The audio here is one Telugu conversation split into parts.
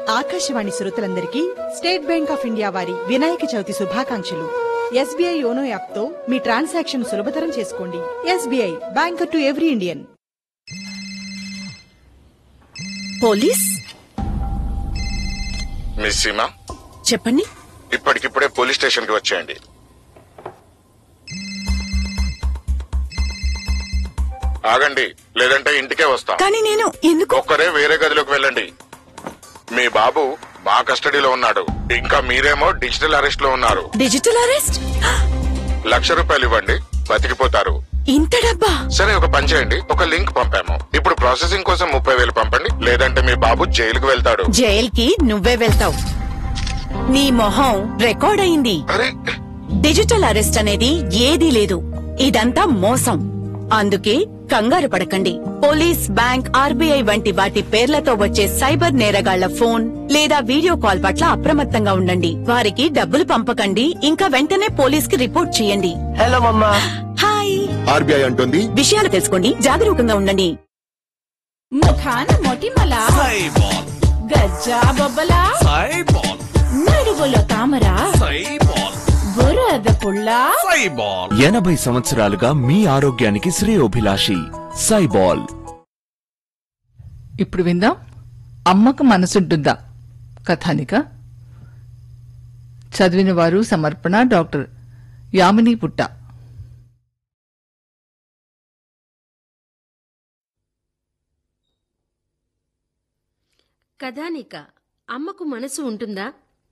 ఆకాశవాణి శ్రోతలందరికీ స్టేట్ బ్యాంక్ ఆఫ్ ఇండియా వారి వినాయక చవితి శుభాకాంక్షలు ఎస్బీఐ యోనో యాప్ తో మీ ట్రాన్సాక్షన్ సులభతరం చేసుకోండి SBI banker to every Indian police miss Seema చెప్పండి ఇప్పటికిప్పుడే పోలీస్ స్టేషన్ కి వచ్చేయండి ఆగండి లేదంటే ఇంటికే వస్తా కానీ నేను ఎందుకు ఒక్కరే వేరే గదిలోకి వెళ్ళండి మీ బాబు మా కస్టడీలో ఉన్నాడు ఇంకా మీరేమో డిజిటల్ అరెస్ట్ లో ఉన్నారు డిజిటల్ అరెస్ట్ లక్ష రూపాయలు ఇవ్వండి బతికిపోతారు ఇంత డబ్బా సరే ఒక పని చేయండి ఒక లింక్ పంపాము ఇప్పుడు ప్రాసెసింగ్ కోసం ముప్పై వేలు పంపండి లేదంటే మీ బాబు జైలుకు వెళ్తాడు జైల్కి నువ్వే వెళ్తావు నీ మొహం రికార్డ్ అయింది అరే డిజిటల్ అరెస్ట్ అనేది ఏదీ లేదు ఇదంతా మోసం అందుకే కంగారు పడకండి పోలీస్ బ్యాంక్ ఆర్బీఐ వంటి వాటి పేర్లతో వచ్చే సైబర్ నేరగాళ్ల ఫోన్ లేదా వీడియో కాల్ పట్ల అప్రమత్తంగా ఉండండి వారికి డబ్బులు పంపకండి ఇంకా వెంటనే పోలీస్ కి రిపోర్ట్ చేయండి హలో మమ్మా హాయ్ ఆర్బీఐ అంటుంది విషయాలు తెలుసుకోండి జాగరూకంగా ఉండండి ముఖాన మొటిమల సైబాల్ గజ్జా బొబ్బల సైబాల్ నడుగులో తామర సైబాల్ బురద పుల్ల సైబాల్ ఎనభై సంవత్సరాలుగా మీ ఆరోగ్యానికి శ్రేయోభిలాషి సైబాల్ ఇప్పుడు విందాం అమ్మకు మనసుంటుందా కథానిక చదివిన వారు సమర్పణ డాక్టర్ యామిని పుట్ట కథానిక అమ్మకు మనసు ఉంటుందా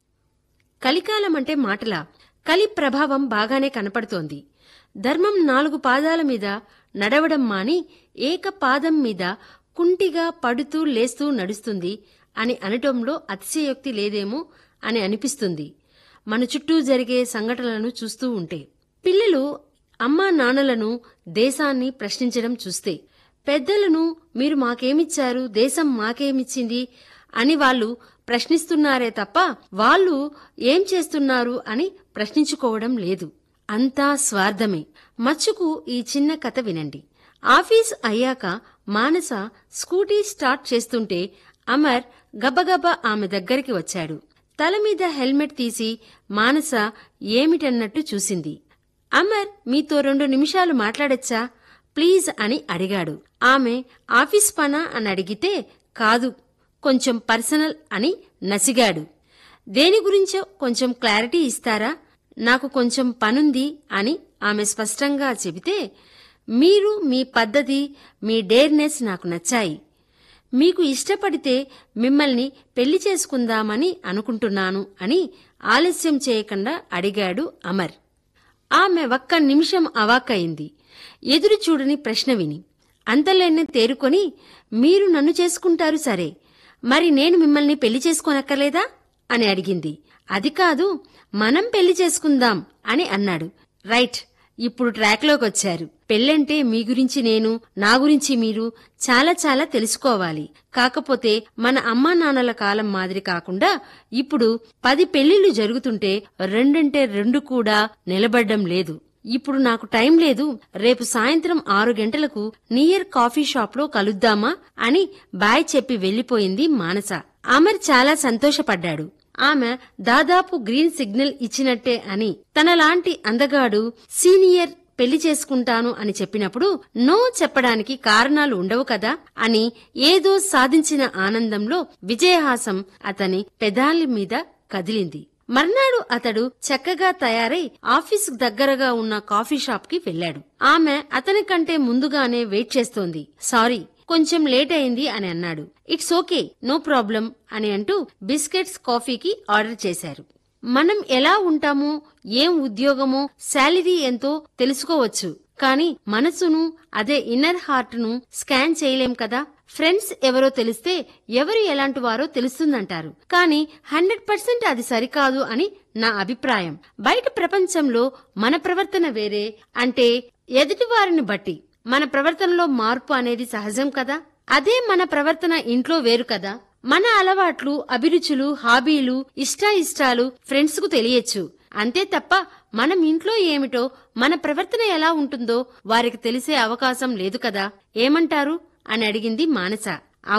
కలికాలం అంటే మాటలా కలి ప్రభావం బాగానే కనపడుతోంది ధర్మం నాలుగు పాదాల మీద నడవడం మాని ఏక పాదం మీద కుంటిగా పడుతూ లేస్తూ నడుస్తుంది అని అనటంలో అతిశయోక్తి లేదేమో అని అనిపిస్తుంది మన చుట్టూ జరిగే సంఘటనలను చూస్తూ ఉంటే పిల్లలు అమ్మా నాన్నలను దేశాన్ని ప్రశ్నించడం చూస్తే పెద్దలను మీరు మాకేమిచ్చారు దేశం మాకేమిచ్చింది అని వాళ్ళు ప్రశ్నిస్తున్నారే తప్ప వాళ్ళు ఏం చేస్తున్నారు అని ప్రశ్నించుకోవడం లేదు అంతా స్వార్థమే మచ్చుకు ఈ చిన్న కథ వినండి ఆఫీస్ అయ్యాక మానస స్కూటీ స్టార్ట్ చేస్తుంటే అమర్ గబగబా ఆమె దగ్గరికి వచ్చాడు తల మీద హెల్మెట్ తీసి మానస ఏమిటన్నట్టు చూసింది అమర్ మీతో రెండు నిమిషాలు మాట్లాడొచ్చా ప్లీజ్ అని అడిగాడు ఆమె ఆఫీస్ పనా అని అడిగితే కాదు కొంచెం పర్సనల్ అని నసిగాడు దేని గురించో కొంచెం క్లారిటీ ఇస్తారా నాకు కొంచెం పనుంది అని ఆమె స్పష్టంగా చెబితే మీరు మీ పద్ధతి మీ డేర్నెస్ నాకు నచ్చాయి మీకు ఇష్టపడితే మిమ్మల్ని పెళ్లి చేసుకుందామని అనుకుంటున్నాను అని ఆలస్యం చేయకుండా అడిగాడు అమర్ ఆమె ఒక్క నిమిషం అవాక్కయింది ఎదురు చూడని ప్రశ్న విని అంతలోనే తేరుకొని మీరు నన్ను చేసుకుంటారు సరే మరి నేను మిమ్మల్ని పెళ్లి చేసుకోనక్కర్లేదా అని అడిగింది అది కాదు మనం పెళ్లి చేసుకుందాం అని అన్నాడు రైట్ ఇప్పుడు ట్రాక్లోకి వచ్చారు పెళ్ళంటే మీ గురించి నేను నా గురించి మీరు చాలా చాలా తెలుసుకోవాలి కాకపోతే మన అమ్మా నాన్నల కాలం మాదిరి కాకుండా ఇప్పుడు పది పెళ్లిళ్లు జరుగుతుంటే రెండంటే రెండు కూడా నిలబడ్డం లేదు ఇప్పుడు నాకు టైం లేదు రేపు సాయంత్రం ఆరు గంటలకు నియర్ కాఫీ షాప్ లో కలుద్దామా అని బాయ్ చెప్పి వెళ్లిపోయింది మానస అమర్ చాలా సంతోషపడ్డాడు ఆమె దాదాపు గ్రీన్ సిగ్నల్ ఇచ్చినట్టే అని తనలాంటి అందగాడు సీనియర్ పెళ్లి చేసుకుంటాను అని చెప్పినప్పుడు నో చెప్పడానికి కారణాలు ఉండవు కదా అని ఏదో సాధించిన ఆనందంలో విజయహాసం అతని పెదాలి మీద కదిలింది మర్నాడు అతడు చక్కగా తయారై ఆఫీస్ దగ్గరగా ఉన్న కాఫీ షాప్ కి వెళ్లాడు ఆమె అతని కంటే ముందుగానే వెయిట్ చేస్తోంది సారీ కొంచెం లేట్ అయింది అని అన్నాడు ఇట్స్ ఓకే నో ప్రాబ్లం అని అంటూ బిస్కెట్స్ కాఫీకి ఆర్డర్ చేశారు మనం ఎలా ఉంటామో ఏం ఉద్యోగమో శాలరీ ఎంతో తెలుసుకోవచ్చు కానీ మనసును అదే ఇన్నర్ హార్ట్ ను స్కాన్ చేయలేం కదా ఫ్రెండ్స్ ఎవరో తెలిస్తే ఎవరు ఎలాంటి వారో తెలుస్తుందంటారు కానీ హండ్రెడ్ పర్సెంట్ అది సరికాదు అని నా అభిప్రాయం బయట ప్రపంచంలో మన ప్రవర్తన వేరే అంటే ఎదుటి వారిని బట్టి మన ప్రవర్తనలో మార్పు అనేది సహజం కదా అదే మన ప్రవర్తన ఇంట్లో వేరు కదా మన అలవాట్లు అభిరుచులు హాబీలు ఇష్టాయిష్టాలు ఫ్రెండ్స్ కు తెలియచ్చు అంతే తప్ప మనం ఇంట్లో ఏమిటో మన ప్రవర్తన ఎలా ఉంటుందో వారికి తెలిసే అవకాశం లేదు కదా ఏమంటారు అని అడిగింది మానస